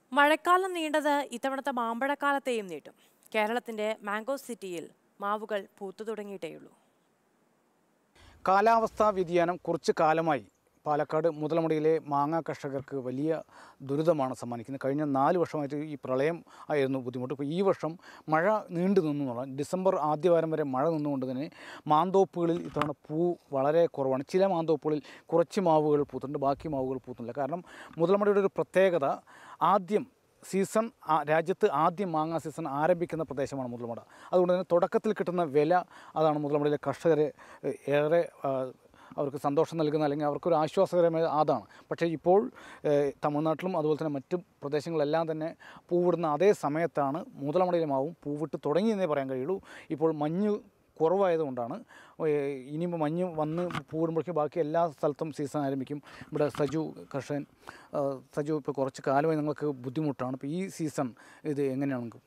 മഴക്കാലം നീണ്ടത് ഇത്തവണത്തെ മാമ്പഴക്കാലത്തെയും നീട്ടും കേരളത്തിന്റെ മാംഗോ സിറ്റിയിൽ മാവുകൾ പൂത്തു തുടങ്ങിയിട്ടേയുള്ളൂ കാലാവസ്ഥാ വ്യതിയാനം കുറച്ച് കാലമായി പാലക്കാട് മുതലമുടിയിലെ മാങ്ങ കർഷകർക്ക് വലിയ ദുരിതമാണ് സമ്മാനിക്കുന്നത് കഴിഞ്ഞ നാല് വർഷമായിട്ട് ഈ പ്രളയം ആയിരുന്നു ബുദ്ധിമുട്ട് ഇപ്പോൾ ഈ വർഷം മഴ നീണ്ടു നിന്നു എന്നുള്ള ഡിസംബർ ആദ്യവാരം വരെ മഴ നിന്നുകൊണ്ട് തന്നെ മാന്തോപ്പുകളിൽ ഇത്തവണ പൂ വളരെ കുറവാണ് ചില മാന്തോപ്പുകളിൽ കുറച്ച് മാവുകൾ പൂത്തുണ്ട് ബാക്കി മാവുകൾ പൂത്തുന്നില്ല കാരണം മുതലമുടിയുടെ ഒരു പ്രത്യേകത ആദ്യം സീസൺ ആ- രാജ്യത്ത് ആദ്യം മാങ്ങ സീസൺ ആരംഭിക്കുന്ന പ്രദേശമാണ് മുതലമട അതുകൊണ്ട് തന്നെ തുടക്കത്തിൽ കിട്ടുന്ന വില അതാണ് മുതലമടയിലെ കർഷകരെ ഏഹ്, ഏറെ ആ, അവർക്ക് സന്തോഷം നൽകുന്ന അല്ലെങ്കിൽ അവർക്കൊരു ആശ്വാസകരമായ അതാണ് പക്ഷേ ഇപ്പോൾ ഏഹ്, തമിഴ്നാട്ടിലും അതുപോലെ തന്നെ മറ്റു പ്രദേശങ്ങളിലെല്ലാം തന്നെ പൂവിടുന്ന അതേ സമയത്താണ് മുതലമടയിലെ മാവും പൂവിട്ട് തുടങ്ങിയെന്നേ പറയാൻ കഴിയുള്ളൂ ഇപ്പോൾ മഞ്ഞ് കുറവായതുകൊണ്ടാണ് ഏഹ്, ഇനിയിപ്പോൾ മഞ്ഞ് വന്ന് പൂവിടുമ്പോഴേക്കും ബാക്കി എല്ലാ സ്ഥലത്തും സീസൺ ആരംഭിക്കും ഇവിടെ സജു കർഷകൻ ആ, സജു ഇപ്പോൾ കുറച്ച് കാലമായി നിങ്ങൾക്ക് ബുദ്ധിമുട്ടാണ് ഇപ്പോൾ ഈ സീസൺ ഇത് എങ്ങനെയാണ് നിങ്ങൾക്ക്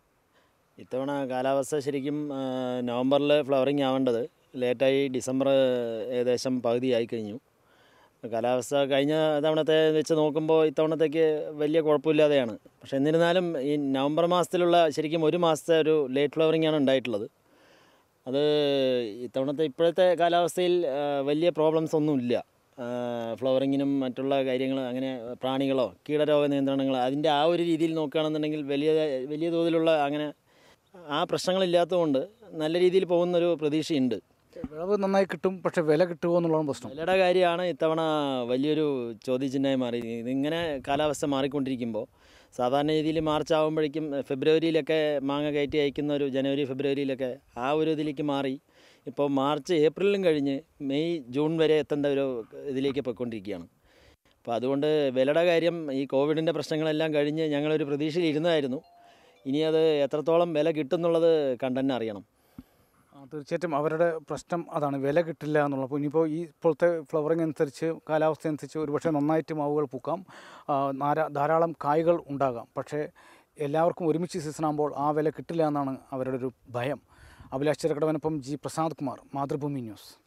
ഇത്തവണ കാലാവസ്ഥ ശരിക്കും ആ, നവംബറിൽ ഫ്ലവറിങ് ആവേണ്ടത് ലേറ്റായി ഡിസംബർ ഏകദേശം പകുതിയായി കഴിഞ്ഞു കാലാവസ്ഥ കഴിഞ്ഞ തവണത്തെ വെച്ച് നോക്കുമ്പോൾ ഇത്തവണത്തേക്ക് വലിയ കുഴപ്പമില്ലാതെയാണ് പക്ഷേ എന്നിരുന്നാലും ഈ നവംബർ മാസത്തിലുള്ള ശരിക്കും ഒരു മാസത്തെ ഒരു ലേറ്റ് ഫ്ലവറിംഗ് ആണ് ഉണ്ടായിട്ടുള്ളത് അത് ഇത്തവണത്തെ ഇപ്പോഴത്തെ കാലാവസ്ഥയിൽ ആ, വലിയ പ്രോബ്ലംസ് ഒന്നുമില്ല ഫ്ലവറിങ്ങിനും മറ്റുള്ള കാര്യങ്ങൾ അങ്ങനെ പ്രാണികളോ കീടരോഗ നിയന്ത്രണങ്ങൾ അതിൻ്റെ ആ ഒരു രീതിയിൽ നോക്കുകയാണെന്നുണ്ടെങ്കിൽ വലിയ വലിയ തോതിലുള്ള അങ്ങനെ ആ പ്രശ്നങ്ങളില്ലാത്തതുകൊണ്ട് നല്ല രീതിയിൽ പോകുന്നൊരു പ്രതീക്ഷയുണ്ട് വിളവ് നന്നായി കിട്ടും പക്ഷേ വില കിട്ടുമോ എന്നുള്ളതാണ് പ്രശ്നം വിലയുടെ കാര്യമാണ് ഇത്തവണ വലിയൊരു ചോദ്യചിഹ്നമായി മാറി ഇതിങ്ങനെ കാലാവസ്ഥ മാറിക്കൊണ്ടിരിക്കുമ്പോൾ സാധാരണ രീതിയിൽ മാർച്ച് ആകുമ്പോഴേക്കും ഫെബ്രുവരിയിലൊക്കെ മാങ്ങ കയറ്റി അയക്കുന്ന ഒരു ജനുവരി ഫെബ്രുവരിയിലൊക്കെ ആ ഒരു ഇതിലേക്ക് മാറി ഇപ്പോൾ മാർച്ച് ഏപ്രിലും കഴിഞ്ഞ് മെയ് ജൂൺ വരെ എത്തേണ്ട ഒരു ഇതിലേക്ക് പോയിക്കൊണ്ടിരിക്കുകയാണ് അപ്പോൾ അതുകൊണ്ട് വിലയുടെ കാര്യം ഈ കോവിഡിൻ്റെ പ്രശ്നങ്ങളെല്ലാം കഴിഞ്ഞ് ഞങ്ങളൊരു പ്രതീക്ഷയിൽ ഇരുന്നതായിരുന്നു ഇനി അത് എത്രത്തോളം വില കിട്ടുന്നുള്ളത് കണ്ടന്നെ അറിയണം ആ, തീർച്ചയായിട്ടും അവരുടെ പ്രശ്നം അതാണ് വില കിട്ടില്ല എന്നുള്ളത് അപ്പോൾ ഇനിയിപ്പോൾ ഈ ഇപ്പോഴത്തെ ഫ്ലവറിംഗ് അനുസരിച്ച് കാലാവസ്ഥ അനുസരിച്ച് ഒരുപക്ഷെ നന്നായിട്ട് മാവുകൾ പൂക്കാം ആ, ധാരാ- ധാരാളം കായ്കൾ ഉണ്ടാകാം പക്ഷേ എല്ലാവർക്കും ഒരുമിച്ച് സീസൺ ആകുമ്പോൾ ആ വില കിട്ടില്ല എന്നാണ് അവരുടെ ഒരു ഭയം അഭിലാഷ് ചിറക്കടവനൊപ്പം ജി പ്രസാദ് കുമാർ മാതൃഭൂമി ന്യൂസ്